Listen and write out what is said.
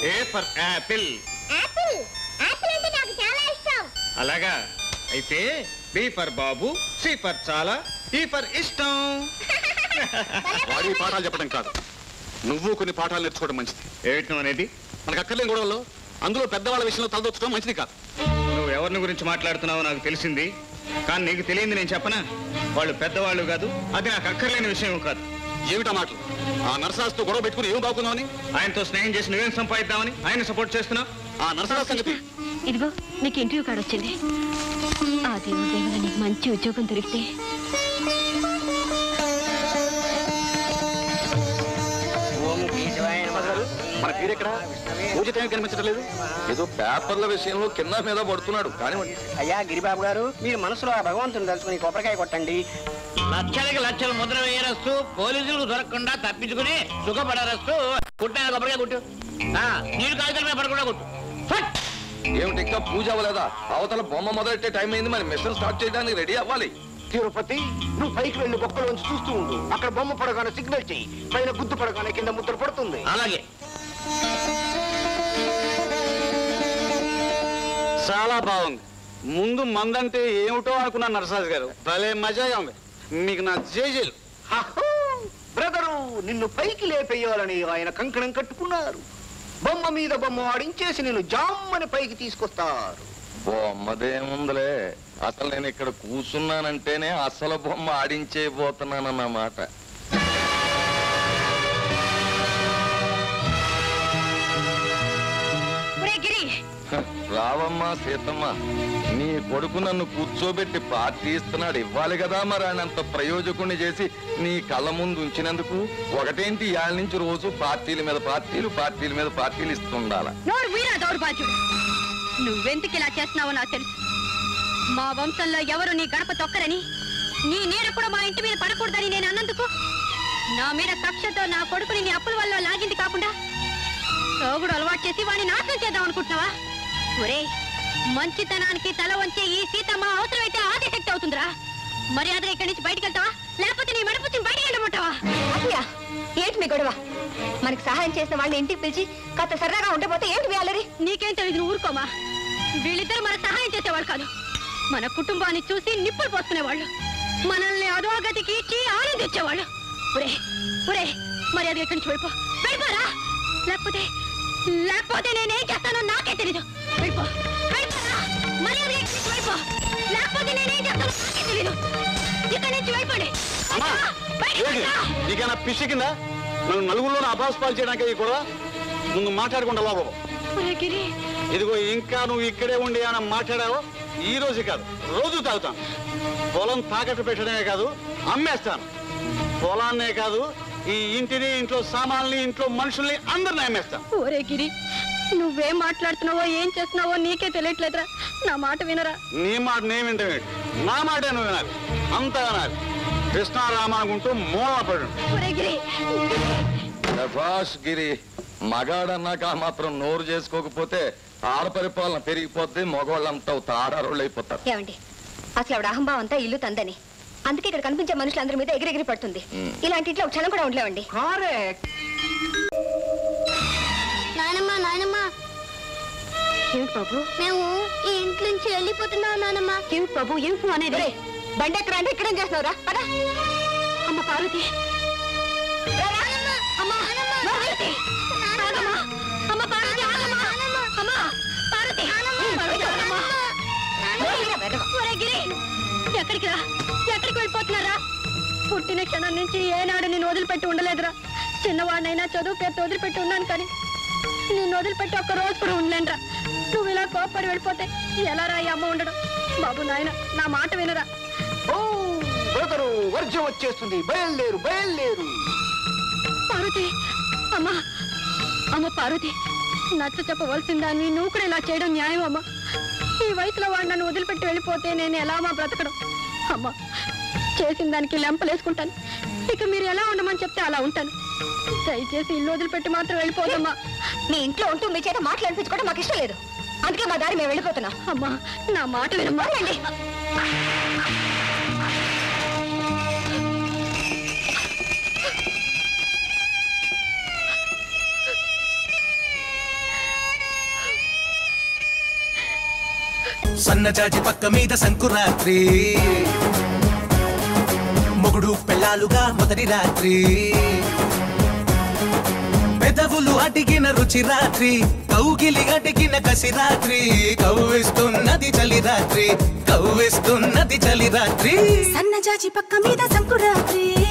A for apple apple apple అంటే నాకు చాలా ఇష్టం అలాగా అయితే B for Babu C for చాలా ఈ ఫర్ ఇష్టం వాడి పాఠాలు చెప్పడం కాదు నువ్వు కొన్ని పాఠాలు నేర్చుకోవడం మంచిది ఏమిటం అనేది మనకు అక్కర్లేని గొడవల్లో అందులో పెద్దవాళ్ళ విషయంలో తలదొచ్చడం మంచిది కాదు నువ్వు ఎవరిని గురించి మాట్లాడుతున్నావో నాకు తెలిసింది కానీ నీకు తెలియంది నేను చెప్పనా వాళ్ళు పెద్దవాళ్ళు కాదు అది నాకు అక్కర్లేని విషయం కాదు ఏమిటా మాటలు ఆ నరసరాజుతో గొడవ పెట్టుకుని ఏం బాగున్నావని ఆయనతో స్నేహం చేసి నువ్వేం సంపాదిద్దామని ఆయన సపోర్ట్ చేస్తున్నావు ఆ నరసరాజు సంగతి ఇదిగో నీకు ఇంటర్వ్యూ కార్డు వచ్చింది ఆ దేవుడి దయ వల్ల నీకు మంచి ఉద్యోగం దొరికితే మన పేరెక్కడ పూజ టైం కనిపించడం లేదు ఏదో పేపర్ల విషయంలో కింద మీద పడుతున్నాడు కానివ్వండి అయ్యా గిరిబాబు గారు మీరు మనసులో ఆ భగవంతుని తలుచుకుని కొబ్బరికాయ కొట్టండి లక్షలకి లక్షలు ముద్ర వేయరస్తూ పోలీసులకు దొరకకుండా తప్పించుకుని సుఖపడరస్తూ కుట్టిన కొబ్బరిగా కుట్టు ఆ, నీళ్ళు కాగితాల మీద పడకుండా కుట్టు ఫట్! ఏమిటి ఇంకా పూజ అవ్వలేదా అవతల బొమ్మ మొదలెట్టే టైం అయింది మరి మిషన్ స్టార్ట్ చేయడానికి రెడీ అవ్వాలి తిరుపతి నువ్వు పైకి వెళ్లి బొక్కలోంచి చూస్తూ ఉండు అక్కడ బొమ్మ పడగానే సిగ్నల్ చెయ్యి పైన గుద్దు పడగానే కింద ముద్ర పడుతుంది అలాగే చాలా బాగుంది ముందు మందంటే ఏమిటో అనుకున్నాను నరసరాజు గారు భలే మజాగా ఉంది మీకు నా జేజీలు బ్రదరు నిన్ను పైకి లేపేయాలని ఆయన కంకణం కట్టుకున్నారు బొమ్మ మీద బొమ్మ ఆడించేసి నిన్ను జామ్మని పైకి తీసుకొస్తారు బొమ్మదేముందిలే అసలు నేను ఇక్కడ కూర్చున్నానంటేనే అసలు బొమ్మ ఆడించేయబోతున్నానన్నమాట ఒరే గిరి హ, రావమ్మా సీతమ్మ నీ కొడుకు నన్ను కూర్చోబెట్టి పార్టీ ఇస్తున్నాడు ఇవ్వాలి కదా మరి ఆయన అంత ప్రయోజకుణ్ణి చేసి నీ కళ్ళ ముందు ఉంచినందుకు ఒకటేంటి ఇవాళ నుంచి రోజు పార్టీల మీద పార్టీలు పార్టీల మీద పార్టీలు ఇస్తుండాల నోరు వీరా దౌర్భాగ్యుడు నువ్వెందుకు ఇలా చేస్తున్నావో నాకు తెలుసు మా వంశంలో ఎవరు నీ గడప తొక్కరని నీ నీడ కూడా మా ఇంటి మీద పడకూడదని నేను అన్నందుకు నా మీద కక్షతో నా కొడుకుని నీ అప్పుల వల్ల లాగింది కాకుండా సోగుడు అలవాటు చేసి వాడిని నాశనం చేద్దాం అనుకుంటున్నావా ఒరే మంచితనానికి తల వంచే ఈ సీతమ్మ అవసరమైతే ఆది శక్తి అవుతుందిరా మర్యాద ఇక్కడి నుంచి బయటికి వెళ్తావా లేకపోతే నీ మెడపుచ్చి బయటికి వెళ్ళమంటావా అసలు ఏంటి మీ గొడవ మనకి సహాయం చేసిన వాళ్ళని ఇంటికి పిలిచి కాస్త సరదాగా ఉండబోతే ఏంటి మీ అల్లరి నీకేం తెలియదు నువ్వు ఊరుకోమా వీళ్ళిద్దరు మన సహాయం చేసేవాళ్ళు కాదు మన కుటుంబాన్ని చూసి నిప్పులు పోసుకునేవాళ్ళు మనల్ని అధోగతికి ఇచ్చి ఆనందించేవాళ్ళు ఒరే ఒరే మరి అది ఎక్కడి నుంచి వెళ్ళిపో వెళ్ళిపోరా లేకపోతే లేకపోతే నేనేం చేస్తానో నాకే తెలీదు వెళ్ళిపో వెళ్ళిపోరా మరి అది ఎక్కడి నుంచి వెళ్ళిపో లేకపోతే నేనేం చేస్తానో నాకే తెలీదు ఇక్కడి నుంచి వెళ్ళిపోండి అమ్మా బయటికి ఏంటి? రా. నీకేనా పిచ్చి కింద నన్ను నలుగురిలో అభాస్పాలు చేయడానికి ఈ గొడవ ముందు మాట్లాడకుండా బాబు ఒరే గిరి ఇదిగో ఇంకా నువ్వు ఇక్కడే ఉండి ఏమైనా మాట్లాడావో ఈ రోజు కాదు రోజు తాగుతాను పొలం తాకట్టు పెట్టడమే కాదు అమ్మేస్తాను పొలాన్నే కాదు ఈ ఇంటిని ఇంట్లో సామాన్లు ఇంట్లో మనుషుల్ని అందరిని అమ్మేస్తాను ఒరే గిరి నువ్వేం మాట్లాడుతున్నావో ఏం చేస్తున్నావో నీకే తెలియట్లేదురా నా మాట వినరా నీ మాట నేను వింటమేంటి నా మాట నువ్వు వినాలి అంతా వినాలి కృష్ణారామ అనుకుంటూ మూల పడు ఒరే గిరి శభాష్ గిరి మగాడన్నాక ఆ మాత్రం నోరు చేసుకోకపోతే ఆడపరిపాలన పెరిగిపోద్ది మగవాళ్ళంతా తాడారోళ్ళు అయిపోతారు ఏమండి అసలు ఆవిడ అహంభావం అంతా ఇల్లు తందని అందుకే ఇక్కడ కనిపించే మనుషులందరి మీద ఎగిరెగిరి పడుతుంది మ్. ఇలాంటి ఇంట్లో ఒక క్షణం కూడా ఉండలేవండి కరెక్ట్ నానమ్మ నానమ్మ ఏమిటి బాబు మేము ఈ ఇంట్లో నుంచి వెళ్ళిపోతున్నాం నానమ్మ ఏమిటి బాబు ఏమిటి అనేది బండి ఎక్కడ అంటే ఇక్కడేం చేస్తున్నావురా పద అమ్మ పార్వతి అమ్మ పార్వతి ఆగమ్మా. అమ్మ పార్వతి ఆగమ్మా. అమ్మ పార్వతి పార్వతి ఆగమ్మా. ఒరే గిరి ఎక్కడికి రా ఎక్కడికి వెళ్ళిపోతున్నారా పుట్టిన క్షణం నుంచి ఏనాడు నేను వదిలిపెట్టి ఉండలేదురా చిన్నవాడినైనా చదువు పేరుతో వదిలిపెట్టి ఉన్నాను కానీ నేను వదిలిపెట్టి ఒక్క రోజు కూడా ఉండలేనురా నువ్వు ఇలా కోపడి వెళ్ళిపోతే ఎలా రా ఈ అమ్మ ఉండడం బాబు నాయన నా మాట వినరా ఓ బ్రదరు వర్జం వచ్చేస్తుంది బయలుదేరు బయలుదేరు పార్వతి అమ్మా అమ్మ పార్వతి నచ్చ చెప్పవలసిందాన్ని నువ్వు కూడా ఇలా చేయడం న్యాయం అమ్మా ఈ వయసులో వాడు నన్ను వదిలిపెట్టి వెళ్ళిపోతే నేను ఎలా మా బ్రతకడం అమ్మా చేసిన దానికి లెంపలేసుకుంటాను ఇక మీరు ఎలా ఉండమని చెప్తే అలా ఉంటాను దయచేసి ఇల్లు వదిలిపెట్టి మాత్రం వెళ్ళిపోదమ్మా మీ ఇంట్లో ఉంటూ మీ చేత మాట్లాడిపించుకోవడం మాకు ఇష్టం లేదు అందుకే మా దారి మేము వెళ్ళిపోతున్నాం అమ్మా నా మాట వినమ్మా రండి సన్నజాజి పక్క మీద సంకురాత్రి మొగుడు పెళ్ళాలుగా మొదటి రాత్రి పెదవులు అడిగిన రుచి రాత్రి కౌగిలి అడిగిన కసి రాత్రి కవ్విస్తున్నది చలి రాత్రి కవ్విస్తున్నది చలి రాత్రి సన్నజాజి పక్క మీద సంకురాత్రి